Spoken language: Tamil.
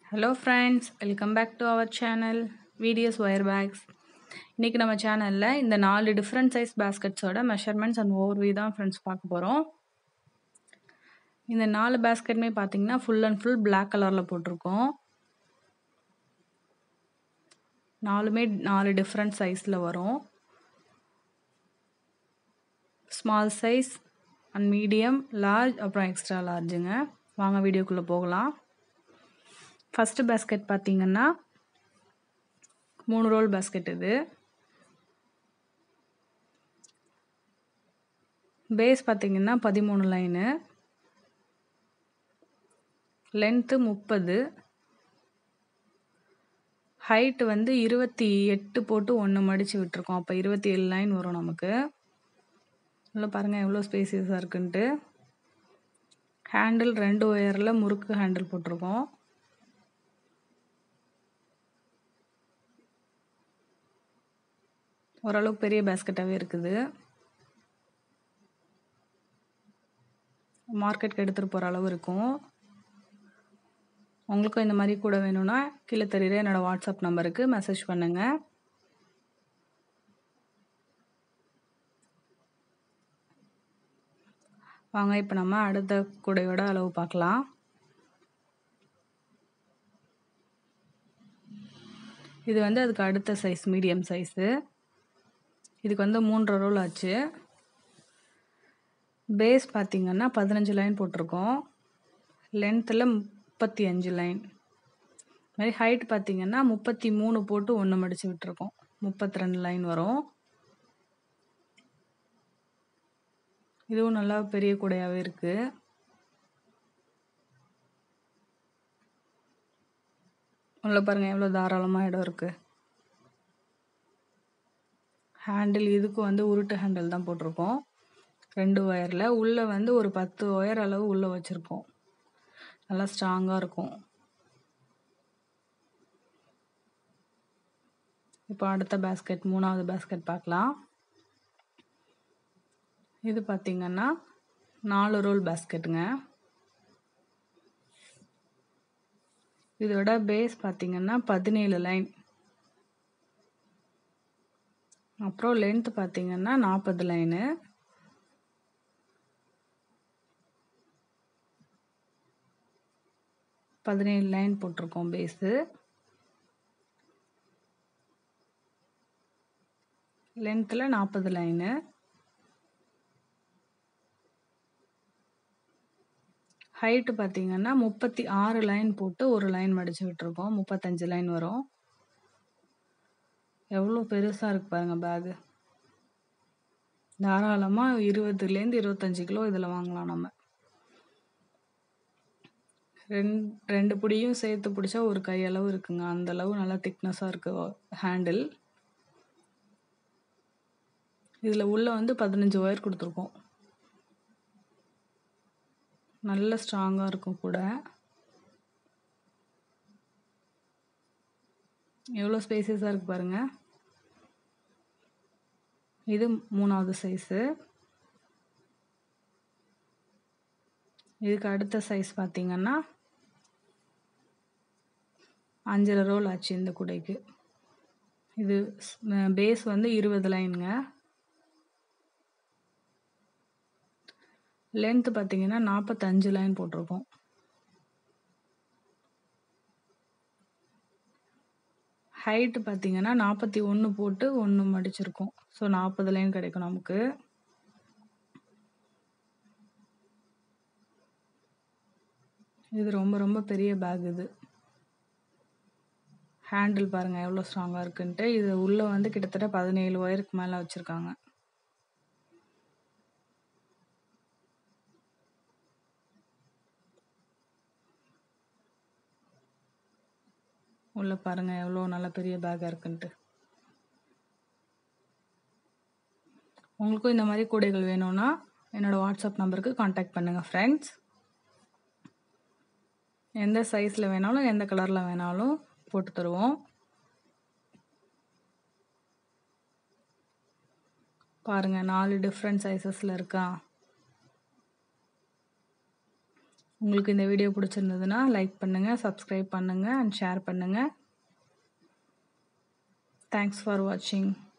hello friends welcome back to our channel videos wire bags இன்றைக்கி நம்ம சேனலில் இந்த நாலு டிஃப்ரெண்ட் சைஸ் பேஸ்கெட்ஸோட மெஷர்மெண்ட்ஸ் அண்ட் ஓவர்வியூ தான் ஃப்ரெண்ட்ஸ் பார்க்க போகிறோம் இந்த நாலு பேஸ்கெட்டுமே பார்த்தீங்கன்னா ஃபுல் அண்ட் ஃபுல் பிளாக் கலரில் போட்டிருக்கோம் நாலுமே நாலு டிஃப்ரெண்ட் சைஸில் வரும் small size and medium large அப்புறம் எக்ஸ்ட்ரா லார்ஜுங்க வாங்க வீடியோக்குள்ளே போகலாம் ஃபஸ்ட்டு பேஸ்கெட் பார்த்தீங்கன்னா மூணு ரோல் பேஸ்கெட் இது பேஸ் பார்த்தீங்கன்னா பதிமூணு லைனு லென்த்து முப்பது ஹைட்டு வந்து இருபத்தி எட்டு போட்டு ஒன்று மடித்து விட்டுருக்கோம் அப்போ இருபத்தி ஏழு லைன் வரும் நமக்கு உள்ள பாருங்கள் எவ்வளோ ஸ்பேசியஸாக இருக்குன்ட்டு ஹேண்டில் ரெண்டு ஒயரில் முறுக்கு ஹேண்டில் போட்டிருக்கோம் ஓரளவுக்கு பெரிய பேஸ்கெட்டாகவே இருக்குது மார்க்கெட்டுக்கு எடுத்துகிட்டு போகிற அளவு இருக்கும் உங்களுக்கும் இந்த மாதிரி கூட வேணும்னா கீழே தெரியுற என்னோடய வாட்ஸ்அப் நம்பருக்கு மெசேஜ் பண்ணுங்கள் வாங்க இப்போ நம்ம அடுத்த கூடையோட அளவு பார்க்கலாம் இது வந்து அதுக்கு அடுத்த சைஸ் மீடியம் சைஸு இதுக்கு வந்து மூன்றரை ரோல் ஆச்சு பேஸ் பார்த்திங்கன்னா பதினஞ்சு லைன் போட்டிருக்கோம் லென்த்தில் முப்பத்தி அஞ்சு லைன் மாதிரி ஹைட் பார்த்திங்கன்னா முப்பத்தி மூணு போட்டு ஒன்று மடித்து விட்டுருக்கோம் முப்பத்தி ரெண்டு லைன் வரும் இதுவும் நல்லா பெரிய கூடையாகவே இருக்குது உள்ள பாருங்கள் எவ்வளோ தாராளமாக இடம் இருக்குது ஹேண்டில் இதுக்கு வந்து உருட்டு ஹேண்டில் தான் போட்டிருக்கோம் ரெண்டு ஒயரில் உள்ளே வந்து ஒரு பத்து ஒயர் அளவு உள்ளே வச்சுருக்கோம் நல்லா ஸ்ட்ராங்காக இருக்கும் இப்போ அடுத்த பேஸ்கெட் மூணாவது பேஸ்கெட் பார்க்கலாம் இது பார்த்திங்கன்னா நாலு ரோல் பேஸ்கெட்டுங்க இதோட பேஸ் பார்த்திங்கன்னா பதினேழு லைன் அப்புறம் லென்த் பார்த்திங்கன்னா நாற்பது லைனு பதினேழு லைன் போட்டிருக்கோம் பேஸு லென்த்தில் நாற்பது லைனு ஹைட்டு பார்த்திங்கன்னா முப்பத்தி ஆறு லைன் போட்டு ஒரு லைன் மடித்து விட்டுருக்கோம் முப்பத்தஞ்சு லைன் வரும் எவ்வளோ பெருசாக இருக்கு பாருங்கள் பேகு தாராளமாக இருபதுலேருந்து இருபத்தஞ்சி கிலோ இதில் வாங்கலாம் நம்ம ரெண் ரெண்டு பிடியும் சேர்த்து பிடிச்சா ஒரு கையளவு இருக்குங்க அந்தளவு நல்லா திக்னஸாக இருக்குது ஹேண்டில் இதில் உள்ளே வந்து பதினஞ்சு ஒயர் கொடுத்துருக்கோம் நல்ல ஸ்ட்ராங்காக இருக்கும் கூட எவ்வளோ ஸ்பேசியஸாக இருக்குது பாருங்கள் இது மூணாவது சைஸு இதுக்கு அடுத்த சைஸ் பார்த்திங்கன்னா அஞ்சரை ரோல் ஆச்சு இந்த குடைக்கு இது பேஸ் வந்து இருபது லைனுங்க லென்த்து பார்த்தீங்கன்னா நாற்பத்தஞ்சு லைன் போட்டிருக்கோம் ஹைட்டு பார்த்தீங்கன்னா நாற்பத்தி ஒன்று போட்டு ஒன்று மடிச்சிருக்கோம் ஸோ நாற்பது லைன் கிடைக்கும் நமக்கு இது ரொம்ப ரொம்ப பெரிய பேக் இது ஹேண்டில் பாருங்கள் எவ்வளோ ஸ்ட்ராங்காக இருக்குன்ட்டு இது உள்ளே வந்து கிட்டத்தட்ட பதினேழு ஒயருக்கு மேலே வச்சுருக்காங்க உள்ளே பாருங்கள் எவ்வளோ நல்ல பெரிய பேக்காக இருக்குன்ட்டு உங்களுக்கும் இந்த மாதிரி கூடைகள் வேணும்னா என்னோடய வாட்ஸ்அப் நம்பருக்கு காண்டாக்ட் பண்ணுங்கள் ஃப்ரெண்ட்ஸ் எந்த சைஸில் வேணாலும் எந்த கலரில் வேணாலும் போட்டு தருவோம் பாருங்கள் நாலு டிஃப்ரெண்ட் சைஸஸில் இருக்கா உங்களுக்கு இந்த வீடியோ பிடிச்சிருந்ததுன்னா லைக் பண்ணுங்கள் சப்ஸ்கிரைப் பண்ணுங்கள் அண்ட் ஷேர் பண்ணுங்கள் தேங்க்ஸ் ஃபார் வாட்சிங்